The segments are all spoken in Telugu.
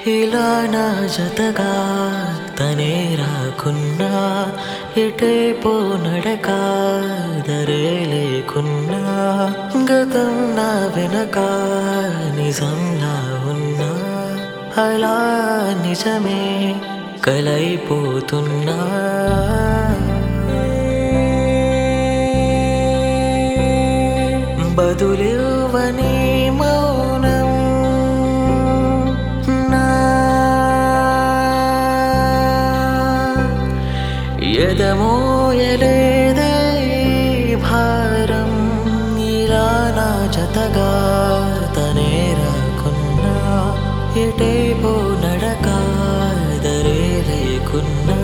ఇలా నా జతగా తనే రాకున్నా ఎటైపో నడక దరే లేకున్నా గతం నా వెనక నిజంలా ఉన్నా అలా నిజమే కలైపోతున్నా బదులివ్వని మౌనం నా ఎదమోయలేదే భారం ఇలా నా జతగా తనే రాకున్నా ఎటేపో నడక దరే లేకున్నా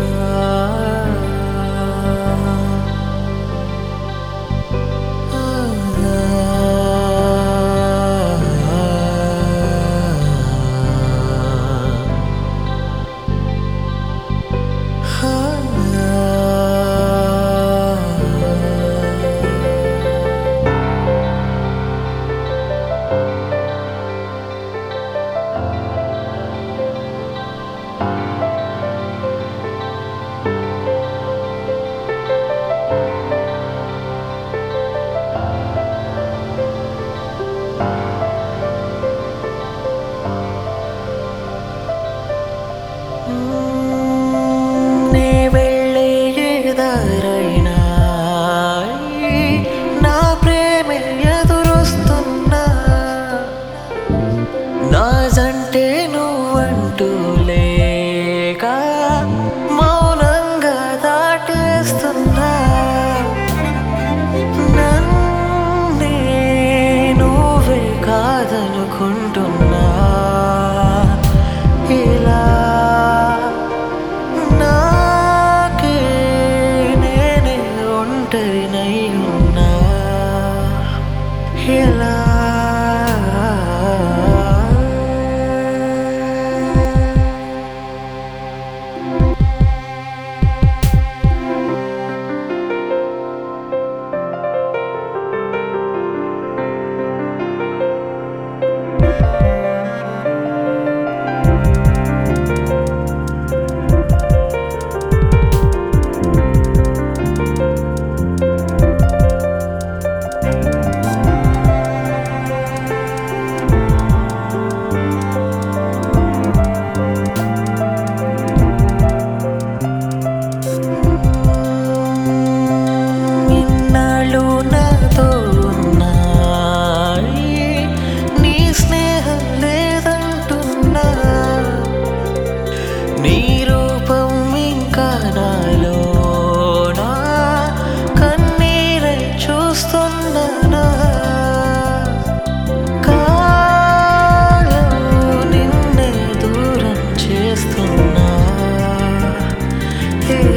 నే వెళ్ళే దారైనా నా ప్రేమ ఎదురొస్తున్నా నా జంటే నువ్వంటూ లేక మౌనంగా దాటేస్తున్నా నన్నే నువ్వే కాదనుకుంటున్నా ఇలా నాకే నేనే ఒంటరినై ఉన్నా ఎలా ఇన్నాళ్ళు నాతో ఉన్నాయి నీ స్నేహం లేదంటున్నా నీ రూపం ఇంకా నాలో నా కన్నీరై చూస్తున్నానా కాలం నిన్నే దూరం చేస్తున్నా ఏ